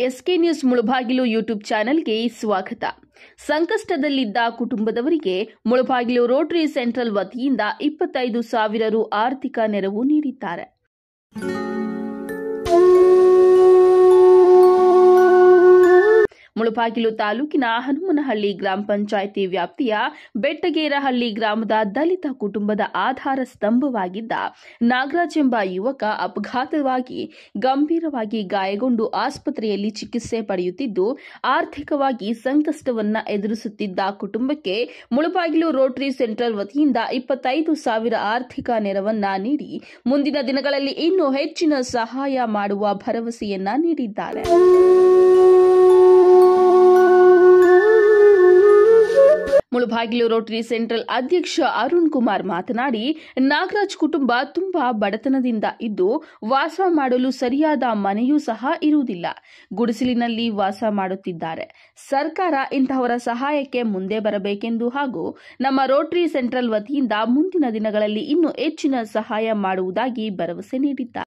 S K news Mulbagal YouTube ಚಾನೆಲ್ಗೆ ಸ್ವಾಗತ ಸಂಕಷ್ಟದಲ್ಲಿದ್ದ ಕುಟುಂಬದವರಿಗೆ ಮುಳುಬಾಗಿಲು ರೋಟರಿ ಸೆಂಟ್ರಲ್ ವತಿಯಿಂದ ಇಪ್ಪತ್ತೈದು ಸಾವಿರ ರು ಆರ್ಥಿಕ ನೆರವು ನೀಡಿದ್ದಾರೆ ಮುಳುಬಾಗಿಲು ತಾಲೂಕಿನ ಹನುಮನಹಳ್ಳಿ ಗ್ರಾಮ ಪಂಚಾಯಿತಿ ವ್ಯಾಪ್ತಿಯ ಬೆಟ್ಟಗೇರಹಳ್ಳಿ ಗ್ರಾಮದ ದಲಿತ ಕುಟುಂಬದ ಆಧಾರ ಸ್ತಂಭವಾಗಿದ್ದ ನಾಗರಾಜ್ ಎಂಬ ಯುವಕ ಅಪಘಾತವಾಗಿ ಗಂಭೀರವಾಗಿ ಗಾಯಗೊಂಡು ಆಸ್ಪತ್ರೆಯಲ್ಲಿ ಚಿಕಿತ್ಸೆ ಪಡೆಯುತ್ತಿದ್ದು ಆರ್ಥಿಕವಾಗಿ ಸಂಕಷ್ಟವನ್ನ ಎದುರಿಸುತ್ತಿದ್ದ ಕುಟುಂಬಕ್ಕೆ ಮುಳುಬಾಗಿಲು ರೋಟರಿ ಸೆಂಟ್ರಲ್ ವತಿಯಿಂದ ಇಪ್ಪತ್ತೈದು ಸಾವಿರ ಆರ್ಥಿಕ ನೆರವನ್ನ ನೀಡಿ ಮುಂದಿನ ದಿನಗಳಲ್ಲಿ ಇನ್ನೂ ಹೆಚ್ಚಿನ ಸಹಾಯ ಮಾಡುವ ಭರವಸೆಯನ್ನ ನೀಡಿದ್ದಾರೆ ಮುಳುಬಾಗಿಲು ರೋಟರಿ ಸೆಂಟ್ರಲ್ ಅಧ್ಯಕ್ಷ ಅರುಣ್ ಕುಮಾರ್ ಮಾತನಾಡಿ ನಾಗರಾಜ್ ಕುಟುಂಬ ತುಂಬಾ ಬಡತನದಿಂದ ಇದ್ದು ವಾಸ ಮಾಡಲು ಸರಿಯಾದ ಮನೆಯೂ ಸಹ ಇರುವುದಿಲ್ಲ ಗುಡಿಸಲಿನಲ್ಲಿ ವಾಸ ಮಾಡುತ್ತಿದ್ದಾರೆ ಸರ್ಕಾರ ಇಂತಹವರ ಸಹಾಯಕ್ಕೆ ಮುಂದೆ ಬರಬೇಕೆಂದು ಹಾಗೂ ನಮ್ಮ ರೋಟರಿ ಸೆಂಟ್ರಲ್ ವತಿಯಿಂದ ಮುಂದಿನ ದಿನಗಳಲ್ಲಿ ಇನ್ನೂ ಹೆಚ್ಚಿನ ಸಹಾಯ ಮಾಡುವುದಾಗಿ ಭರವಸೆ ನೀಡಿದ್ದಾರೆ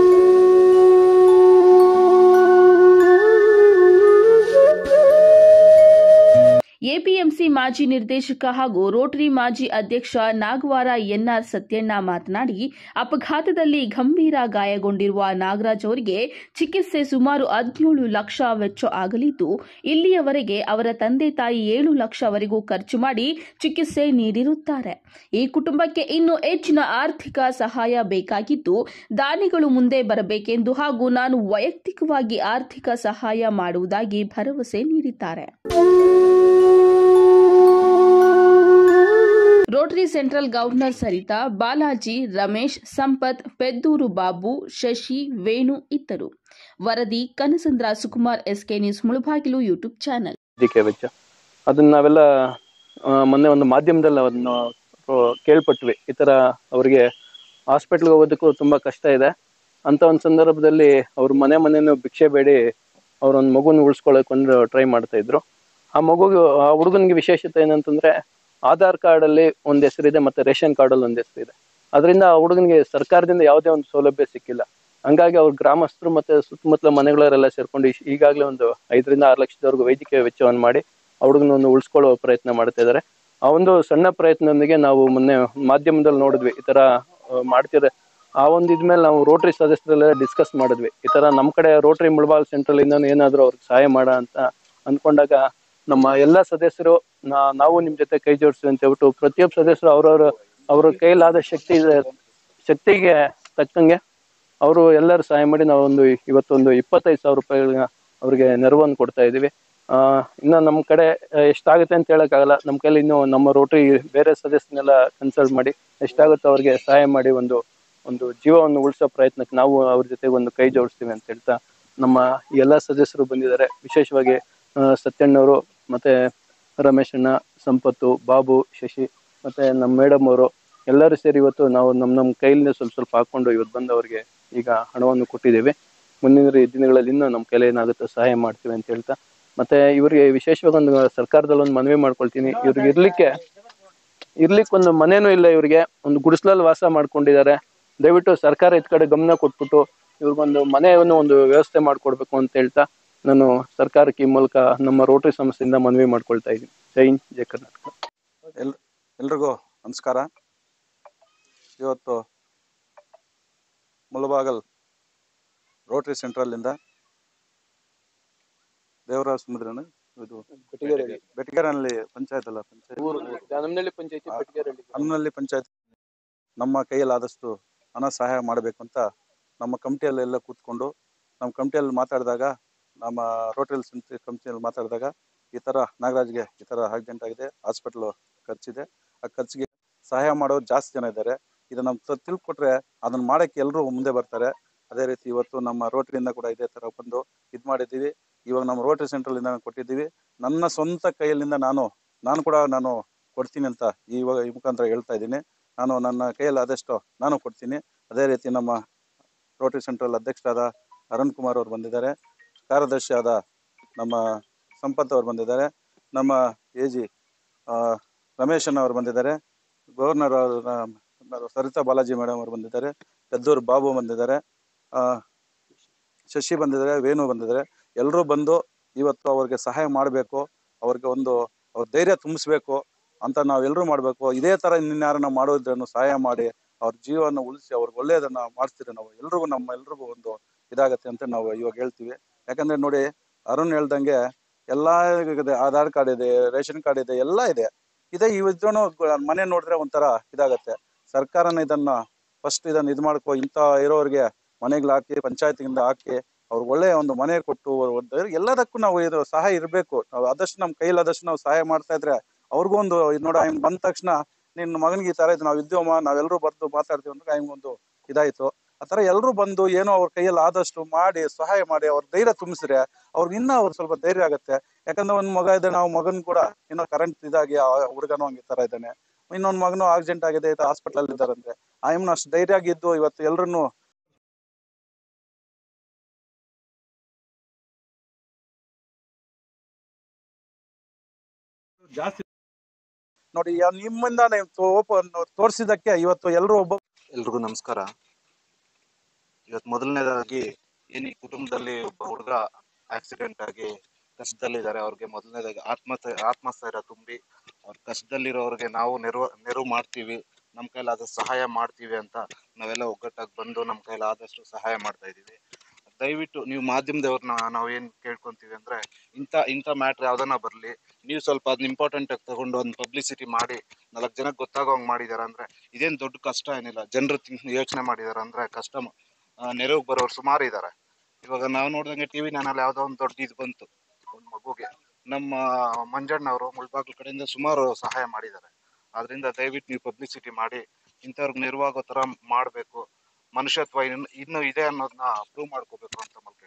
ಎಪಿಎಂಸಿ ಮಾಜಿ ನಿರ್ದೇಶಕ ಹಾಗೂ ರೋಟರಿ ಮಾಜಿ ಅಧ್ಯಕ್ಷ ನಾಗವಾರ ಎನ್ಆರ್ ಸತ್ಯಣ್ಣ ಮಾತನಾಡಿ ಅಪಘಾತದಲ್ಲಿ ಗಂಭೀರ ಗಾಯಗೊಂಡಿರುವ ನಾಗರಾಜ್ ಅವರಿಗೆ ಚಿಕಿತ್ಸೆ ಸುಮಾರು ಹದಿನೇಳು ಲಕ್ಷ ವೆಚ್ಚ ಆಗಲಿದ್ದು ಇಲ್ಲಿಯವರೆಗೆ ಅವರ ತಂದೆ ತಾಯಿ ಏಳು ಲಕ್ಷವರೆಗೂ ಖರ್ಚು ಮಾಡಿ ಚಿಕಿತ್ಸೆ ನೀಡಿರುತ್ತಾರೆ ಈ ಕುಟುಂಬಕ್ಕೆ ಇನ್ನೂ ಹೆಚ್ಚಿನ ಆರ್ಥಿಕ ಸಹಾಯ ಬೇಕಾಗಿದ್ದು ದಾನಿಗಳು ಮುಂದೆ ಬರಬೇಕೆಂದು ಹಾಗೂ ನಾನು ವೈಯಕ್ತಿಕವಾಗಿ ಆರ್ಥಿಕ ಸಹಾಯ ಮಾಡುವುದಾಗಿ ಭರವಸೆ ನೀಡಿದ್ದಾರೆ rotary central governor Saritha Balaji Ramesh Sampath Peddur Babu Shashi Venu ಇದ್ದರು ವರದಿ Kanasandra Sukumar SK news Mulbagal YouTube channel ವೈದ್ಯಕೀಯ ವೆಚ್ಚ ಅದನ್ನ ನಾವೆಲ್ಲ ಆ, ಮೊನ್ನೆ ಒಂದು ಮಾಧ್ಯಮದಲ್ಲಿ ಅದನ್ನು ಕೇಳ್ಪಟ್ವಿ ಈ ಥರ ಅವರಿಗೆ ಹಾಸ್ಪಿಟ್ಲ್ಗೆ ಹೋಗೋದಕ್ಕೂ ತುಂಬ ಕಷ್ಟ ಇದೆ ಅಂತ ಒಂದು ಸಂದರ್ಭದಲ್ಲಿ ಅವ್ರ ಮನೆ ಮನೆನೂ ಭಿಕ್ಷೆ ಬೇಡಿ ಅವ್ರೊಂದು ಮಗುನ ಉಳಿಸ್ಕೊಳ್ಳೋಕೆ ಒಂದು ಟ್ರೈ ಮಾಡ್ತಾ ಇದ್ರು ಆ ಮಗುಗೆ ಆ ಹುಡುಗನಿಗೆ ವಿಶೇಷತೆ ಏನಂತಂದ್ರೆ ಆಧಾರ್ ಕಾರ್ಡಲ್ಲಿ ಒಂದು ಹೆಸರಿದೆ ಮತ್ತೆ ರೇಷನ್ ಕಾರ್ಡಲ್ಲಿ ಒಂದು ಹೆಸರಿದೆ ಅದರಿಂದ ಆ ಹುಡುಗನಿಗೆ ಸರ್ಕಾರದಿಂದ ಯಾವುದೇ ಒಂದು ಸೌಲಭ್ಯ ಸಿಕ್ಕಿಲ್ಲ ಹಂಗಾಗಿ ಅವ್ರ ಗ್ರಾಮಸ್ಥರು ಮತ್ತೆ ಸುತ್ತಮುತ್ತಲ ಮನೆಗಳವರೆಲ್ಲ ಸೇರ್ಕೊಂಡು ಇಶ್- ಈಗಾಗಲೇ ಒಂದು ಐದರಿಂದ ಆರು ಲಕ್ಷದವರೆಗೂ ವೈದ್ಯಕೀಯ ವೆಚ್ಚವನ್ನು ಮಾಡಿ ಆ ಹುಡುಗನನ್ನು ಉಳಿಸ್ಕೊಳ್ಳೋ ಪ್ರಯತ್ನ ಮಾಡ್ತಾ ಇದ್ದಾರೆ ಆ ಒಂದು ಸಣ್ಣ ಪ್ರಯತ್ನದೊಂದಿಗೆ ನಾವು ಮೊನ್ನೆ ಮಾಧ್ಯಮದಲ್ಲಿ ನೋಡಿದ್ವಿ ಈ ತರ ಆ, ಮಾಡ್ತಿದ್ದಾರೆ ಆ ಒಂದು ಇದ್ಮೇಲೆ ನಾವು ರೋಟರಿ ಸದಸ್ಯರೆಲ್ಲ ಡಿಸ್ಕಸ್ ಮಾಡಿದ್ವಿ ಈ ತರ ನಮ್ಮ ಕಡೆ ರೋಟರಿ ಮುಳಬಾಲ್ ಸೆಂಟ್ರಲ್ ಇಂದ ಏನಾದರೂ ಅವ್ರಿಗೆ ಸಹಾಯ ಮಾಡ ಅಂತ ಅಂದ್ಕೊಂಡಾಗ ನಮ್ಮ ಎಲ್ಲ ಸದಸ್ಯರು ನಾ- ನಾವು ನಿಮ್ ಜೊತೆ ಕೈ ಜೋಡಿಸ್ತೀವಿ ಅಂತ ಹೇಳ್ಬಿಟ್ಟು ಪ್ರತಿಯೊಬ್ಬ ಸದಸ್ಯರು ಅವ್ರವ್ರ ಅವ್ರ ಕೈಲಾದ ಶಕ್ತಿ ಶಕ್ತಿಗೆ ತಕ್ಕಂಗೆ ಅವರು ಎಲ್ಲರೂ ಸಹಾಯ ಮಾಡಿ ನಾವು ಒಂದು ಇವತ್ತೊಂದು ಇಪ್ಪತ್ತೈದು ಸಾವಿರ ರೂಪಾಯಿಗಳನ್ನ ಅವ್ರಿಗೆ ನೆರವನ್ನು ಕೊಡ್ತಾ ಇದೀವಿ ಆ ಇನ್ನು ನಮ್ಮ ಕಡೆ ಆ, ಎಷ್ಟಾಗುತ್ತೆ ಅಂತ ಹೇಳಕ್ಕಾಗಲ್ಲ ನಮ್ಮ ಕೈಲಿ ಇನ್ನು ನಮ್ಮ ರೋಟರಿ ಬೇರೆ ಸದಸ್ಯನೆಲ್ಲ ಕನ್ಸಲ್ಟ್ ಮಾಡಿ ಎಷ್ಟಾಗುತ್ತೋ ಅವ್ರಿಗೆ ಸಹಾಯ ಮಾಡಿ ಒಂದು ಒಂದು ಜೀವವನ್ನು ಉಳಿಸೋ ಪ್ರಯತ್ನಕ್ಕೆ ನಾವು ಅವ್ರ ಜೊತೆಗೆ ಒಂದು ಕೈ ಜೋಡಿಸ್ತೀವಿ ಅಂತ ಹೇಳ್ತಾ ನಮ್ಮ ಈ ಎಲ್ಲ ಸದಸ್ಯರು ಬಂದಿದ್ದಾರೆ ವಿಶೇಷವಾಗಿ ಆ, ಸತ್ಯಣ್ಣವರು ಮತ್ತೆ ರಮೇಶ್ ಅಣ್ಣ ಸಂಪತ್ತು ಬಾಬು ಶಶಿ ಮತ್ತೆ ನಮ್ಮ ಮೇಡಮ್ ಅವರು ಎಲ್ಲರೂ ಸೇರಿ ಇವತ್ತು ನಾವು ನಮ್ಮ ನಮ್ಮ ಕೈಲಿಂದ ಸ್ವಲ್ಪ ಸ್ವಲ್ಪ ಹಾಕೊಂಡು ಇವತ್ತು ಬಂದು ಅವ್ರಿಗೆ ಈಗ ಹಣವನ್ನು ಕೊಟ್ಟಿದ್ದೇವೆ ಮುಂದಿನ ರಿ- ದಿನಗಳಲ್ಲಿ ಇನ್ನೂ ನಮ್ಮ ಕೈಲಿ ಏನಾಗುತ್ತೋ ಸಹಾಯ ಮಾಡ್ತೀವಿ ಅಂತ ಹೇಳ್ತಾ ಮತ್ತೆ ಇವರಿಗೆ ವಿಶೇಷವಾಗಿ ಒಂದು ಸರ್ಕಾರದಲ್ಲಿ ಒಂದು ಮನವಿ ಮಾಡ್ಕೊಳ್ತೀನಿ ಇವ್ರಿಗೆ ಇರ್ಲಿಕ್ಕೆ ಇರ್ಲಿಕ್ಕೆ ಒಂದು ಮನೇನೂ ಇಲ್ಲ ಇವರಿಗೆ ಒಂದು ಗುಡಿಸ್ಲಲ್ಲಿ ವಾಸ ಮಾಡ್ಕೊಂಡಿದ್ದಾರೆ ದಯವಿಟ್ಟು ಸರ್ಕಾರ ಇದ್ ಕಡೆ ಗಮನ ಕೊಟ್ಬಿಟ್ಟು ಇವ್ರಿಗೊಂದು ಮನೆಯನ್ನು ಒಂದು ವ್ಯವಸ್ಥೆ ಮಾಡ್ಕೊಡ್ಬೇಕು ಅಂತ ಹೇಳ್ತಾ ನಾನು ಸರ್ಕಾರಕ್ಕೆ ಈ ಮೂಲಕ ನಮ್ಮ ರೋಟರಿ ಸಂಸ್ಥೆಯಿಂದ ಮನವಿ ಮಾಡ್ಕೊಳ್ತಾ ಇದ್ದೀನಿ ಜೈ ಹಿಂದ್ ಜೈ ಕರ್ನಾಟಕ ಎಲ್ ಎಲ್ರಿಗೂ ನಮಸ್ಕಾರ ಇವತ್ತು ಮುಳಬಾಗಲ್ ರೋಟರಿ ಸೆಂಟ್ರಲ್ಲಿಂದ ದೇವರಾಜ ಸಮುದ್ರನ ಇದು ಬೆಟಗೇರನಲ್ಲಿ ಪಂಚಾಯತ್ ಅಲ್ಲ ಪಂಚಾಯತ್ ಊರು ಜಾನಮನಹಳ್ಳಿ ಪಂಚಾಯತಿ ಬೆಟಗೇರಹಳ್ಳಿ ಹನ್ನಳ್ಳಿ ಪಂಚಾಯತ್ ನಮ್ಮ ಕೈಯಲ್ಲಾದಷ್ಟು ಹಣ ಸಹಾಯ ಮಾಡಬೇಕು ಅಂತ ನಮ್ಮ ಕಮಿಟಿಯಲ್ಲೆಲ್ಲ ಕೂತ್ಕೊಂಡು ನಮ್ಮ ಕಮಿಟಿಯಲ್ಲಿ ಮಾತಾಡಿದಾಗ ನಮ್ಮ ರೋಟರಿ ಕಮಿಟಿಯಲ್ಲಿ ಮಾತಾಡಿದಾಗ ಈ ಥರ ನಾಗರಾಜ್ಗೆ ಈ ಥರ ಆಕ್ಸಿಡೆಂಟ್ ಆಗಿದೆ ಹಾಸ್ಪಿಟ್ಲು ಖರ್ಚಿದೆ ಆ ಖರ್ಚಿಗೆ ಸಹಾಯ ಮಾಡೋರು ಜಾಸ್ತಿ ಜನ ಇದ್ದಾರೆ ಇದನ್ನ ನಾವು ತಿಳ್ಕೊಟ್ರೆ ಅದನ್ನ ಮಾಡಕ್ಕೆ ಎಲ್ಲರೂ ಮುಂದೆ ಬರ್ತಾರೆ ಅದೇ ರೀತಿ ಇವತ್ತು ನಮ್ಮ ರೋಟರಿಯಿಂದ ಕೂಡ ಇದೇ ಥರ ಬಂದು ಇದು ಮಾಡಿದ್ದೀವಿ ಇವಾಗ ನಮ್ಮ ರೋಟರಿ ಸೆಂಟ್ರಲಿಂದ ಕೊಟ್ಟಿದ್ದೀವಿ ನನ್ನ ಸ್ವಂತ ಕೈಯಲ್ಲಿಂದ ನಾನು ನಾನು ಕೂಡ ನಾನು ಕೊಡ್ತೀನಿ ಅಂತ ಇವಾಗ ಈ ಮುಖಾಂತರ ಹೇಳ್ತಾ ಇದ್ದೀನಿ ನಾನು ನನ್ನ ಕೈಯಲ್ಲಿ ಆದಷ್ಟು ನಾನು ಕೊಡ್ತೀನಿ ಅದೇ ರೀತಿ ನಮ್ಮ ರೋಟರಿ ಸೆಂಟ್ರಲ್ ಅಧ್ಯಕ್ಷರಾದ ಅರುಣ್ ಕುಮಾರ್ ಅವರು ಬಂದಿದ್ದಾರೆ ಕಾರ್ಯದರ್ಶಿ ಆದ ನಮ್ಮ ಸಂಪತ್ ಅವರು ಬಂದಿದ್ದಾರೆ ನಮ್ಮ ಎ ಜಿ ರಮೇಶನ್ ಅವರು ಬಂದಿದ್ದಾರೆ ಗವರ್ನರ್ ಅವರು ಸರಿತಾ ಬಾಲಾಜಿ ಮೇಡಮ್ ಅವರು ಬಂದಿದ್ದಾರೆ ಪೆದ್ದೂರು ಬಾಬು ಬಂದಿದ್ದಾರೆ ಆ, ಶಶಿ ಬಂದಿದ್ದಾರೆ ವೇಣು ಬಂದಿದ್ದಾರೆ ಎಲ್ಲರೂ ಬಂದು ಇವತ್ತು ಅವ್ರಿಗೆ ಸಹಾಯ ಮಾಡಬೇಕು ಅವ್ರಿಗೆ ಒಂದು ಅವ್ರ ಧೈರ್ಯ ತುಂಬಿಸ್ಬೇಕು ಅಂತ ನಾವೆಲ್ಲರೂ ಮಾಡಬೇಕು ಇದೇ ಥರ ಇನ್ಯಾರನ್ನ ಮಾಡೋದನ್ನು ಸಹಾಯ ಮಾಡಿ ಅವ್ರ ಜೀವನ ಉಳಿಸಿ ಅವ್ರಿಗೆ ಒಳ್ಳೆಯದನ್ನ ಮಾಡಿಸ್ತೀರಿ ನಾವು ಎಲ್ರಿಗೂ ನಮ್ಮ ಎಲ್ರಿಗೂ ಒಂದು ಇದಾಗತ್ತೆ ಅಂತ ನಾವು ಇವಾಗ ಹೇಳ್ತೀವಿ ಯಾಕಂದ್ರೆ ನೋಡಿ ಅರುಣ್ ಹೇಳ್ದಂಗೆ ಎಲ್ಲಾ ಇದೆ ಆಧಾರ್ ಕಾರ್ಡ್ ಇದೆ ರೇಷನ್ ಕಾರ್ಡ್ ಇದೆ ಎಲ್ಲ ಇದೆ ಇದೇ ಇವನ್ನು ಮನೆ ನೋಡಿದ್ರೆ ಒಂಥರ ಇದಾಗತ್ತೆ ಸರ್ಕಾರನ ಇದನ್ನ ಫಸ್ಟ್ ಇದನ್ನ ಇದು ಮಾಡ್ಕೊ ಇಂಥ ಇರೋರಿಗೆ ಮನೆಗಳು ಹಾಕಿ ಪಂಚಾಯತಿಯಿಂದ ಹಾಕಿ ಅವ್ರಿಗೆ ಒಳ್ಳೆಯ ಒಂದು ಮನೆ ಕೊಟ್ಟು ಒಂದು ಎಲ್ಲದಕ್ಕೂ ನಾವು ಇದು ಸಹಾಯ ಇರಬೇಕು ನಾವು ಆದಷ್ಟು ನಮ್ಮ ಕೈಲಾದಷ್ಟು ನಾವು ಸಹಾಯ ಮಾಡ್ತಾ ಇದ್ರೆ ಅವ್ರಿಗೂ ಒಂದು ಇದ್ ನೋಡ ಹಿಂಗ್ ಬಂದ ತಕ್ಷಣ ನಿನ್ನ ಮಗನಿಗೆ ಈ ತರ ಇದು ನಾವು ಇದ್ದೀವಮ್ಮ ನಾವೆಲ್ಲರೂ ಬರ್ದು ಮಾತಾಡ್ತೀವಿ ಅಂದ್ರೆ ಹಿಂಗ್ ಒಂದು ಇದಾಯ್ತು ಆ ತರ ಎಲ್ಲರೂ ಬಂದು ಏನೋ ಅವ್ರ ಕೈಯಲ್ಲಿ ಆದಷ್ಟು ಮಾಡಿ ಸಹಾಯ ಮಾಡಿ ಅವ್ರ ಧೈರ್ಯ ತುಂಬಿಸಿದ್ರೆ ಅವ್ರಿಗೆ ಇನ್ನೂ ಅವ್ರು ಸ್ವಲ್ಪ ಧೈರ್ಯ ಆಗುತ್ತೆ ಯಾಕಂದ್ರೆ ಒಂದ್ ಮಗ ಇದೆ ನಾವು ಮಗನ್ ಕೂಡ ಏನೋ ಕರೆಂಟ್ ಇದಾಗಿ ಆ ಹುಡುಗನೂ ಹಂಗೆ ತರ ಇದ್ದಾನೆ ಇನ್ನೊಂದ್ ಮಗನು ಆಕ್ಸಿಡೆಂಟ್ ಆಗಿದೆ ಹಾಸ್ಪಿಟಲ್ ಅಲ್ಲಿ ಇದ್ದಾರಂತೆ ಆ ಎಮ್ನ ಅಷ್ಟು ಧೈರ್ಯ ಆಗಿದ್ದು ಇವತ್ತು ಎಲ್ರನ್ನೂ ಜಾಸ್ತಿ ನೋಡಿ ಯಾ- ನಿಮ್ಮಿಂದ ನೀವು ಓಪನ್ ತೋರಿಸಿದಕ್ಕೆ ಇವತ್ತು ಎಲ್ಲರೂ ಒಬ್ಬ ಎಲ್ರಿಗೂ ನಮಸ್ಕಾರ ಇವತ್ತು ಮೊದಲನೇದಾಗಿ ಏನ್ ಈ ಕುಟುಂಬದಲ್ಲಿ ಒಬ್ಬ ಹುಡುಗ ಆಕ್ಸಿಡೆಂಟ್ ಆಗಿ ಕಷ್ಟದಲ್ಲಿದ್ದಾರೆ ಅವ್ರಿಗೆ ಮೊದಲನೇದಾಗಿ ಆತ್ಮ ಆತ್ಮಸ್ಥೈರ್ಯ ತುಂಬಿ ಅವ್ರ ಕಷ್ಟದಲ್ಲಿರೋರಿಗೆ ನಾವು ನೆರವು ನೆರವು ಮಾಡ್ತೀವಿ ನಮ್ಮ ಕೈಲಾದ ಸಹಾಯ ಮಾಡ್ತೀವಿ ಅಂತ ನಾವೆಲ್ಲ ಒಗ್ಗಟ್ಟಾಗಿ ಬಂದು ನಮ್ಮ ಕೈಲಾದಷ್ಟು ಸಹಾಯ ಮಾಡ್ತಾ ಇದೀವಿ ದಯವಿಟ್ಟು ನೀವು ಮಾಧ್ಯಮದವ್ರನ್ನ ನಾವು ಏನ್ ಕೇಳ್ಕೊಂತೀವಿ ಅಂದ್ರೆ ಇಂಥ ಇಂಥ ಮ್ಯಾಟ್ರ್ ಯಾವ್ದನ್ನ ಬರ್ಲಿ ನೀವು ಸ್ವಲ್ಪ ಅದನ್ನ ಇಂಪಾರ್ಟೆಂಟ್ ಆಗಿ ತಗೊಂಡು ಒಂದು ಪಬ್ಲಿಸಿಟಿ ಮಾಡಿ ನಾಲ್ಕು ಜನಕ್ಕೆ ಗೊತ್ತಾಗೋಂಗ್ ಮಾಡಿದಾರೆ ಅಂದ್ರೆ ಇದೇನ್ ದೊಡ್ಡ ಕಷ್ಟ ಏನಿಲ್ಲ ಜನರು ಯೋಚನೆ ಮಾಡಿದಾರೆ ಅಂದ್ರೆ ಕಷ್ಟ ನೆರವು ಬರೋರು ಸುಮಾರು ಇದಾರೆ ಇವಾಗ ನಾವು ನೋಡ್ದಂಗೆ ಟಿವಿ ನಲ್ಲಿ ಯಾವ್ದೋ ಒಂದು ದೊಡ್ಡ ಇದು ಬಂತು ಒಂದು ಮಗುಗೆ ನಮ್ಮ ಮಂಜಣ್ಣವರು ಮುಳ್ಬಾಗ್ಲ ಕಡೆಯಿಂದ ಸುಮಾರು ಸಹಾಯ ಮಾಡಿದ್ದಾರೆ ಆದ್ರಿಂದ ದಯವಿಟ್ಟು ನೀವು ಪಬ್ಲಿಸಿಟಿ ಮಾಡಿ ಇಂಥವ್ರಿಗೆ ನೆರವಾಗೋ ತರ ಮಾಡ್ಬೇಕು ಮನುಷ್ಯತ್ವ ಇನ್ನು ಇನ್ನು ಇದೆ ಅನ್ನೋದನ್ನ ಪ್ರೂವ್ ಮಾಡ್ಕೋಬೇಕು ಅಂತ ಮಲ್ಕೆ